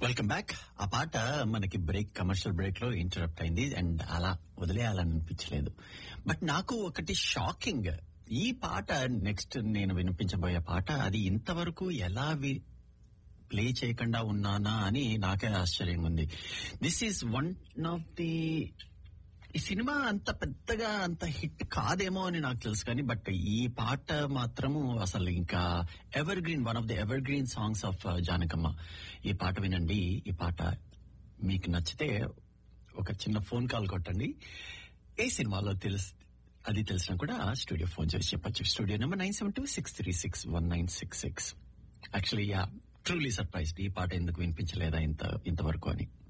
welcome back ఆ పాట మనకి బ్రేక్ కమర్షియల్ బ్రేక్ లో ఇంటరప్ట్ అయింది అండ్ అలా వదిలేయాలని అనిపించలేదు బట్ నాకు ఒకటి షాకింగ్ ఈ పాట నెక్స్ట్ నేను వినిపించబోయే పాట అది ఇంతవరకు ఎలా ప్లే చేయకుండా ఉన్నానా అని నాకే ఆశ్చర్యంగా ఉంది this is one of the ఈ సినిమా అంత పెద్దగా అంత హిట్ కాదేమో అని నాకు తెలుసు కానీ బట్ ఈ పాట మాత్రము అసలు ఇంకా evergreen one of the evergreen songs of Janakamma ఈ పాట వినండి ఈ పాట మీకు నచ్చితే ఒక చిన్న ఫోన్ కాల్ కొట్టండి ఏ సినిమాలో తెలుసు అది తెలిసినా కూడా స్టూడియో ఫోన్ చేసి చెప్పచ్చు studio number nine seven two six three six one nine six six actually yeah truly surprised ఈ పాట ఎందుకు వినిపించలేదా ఇంత ఇంతవరకు అని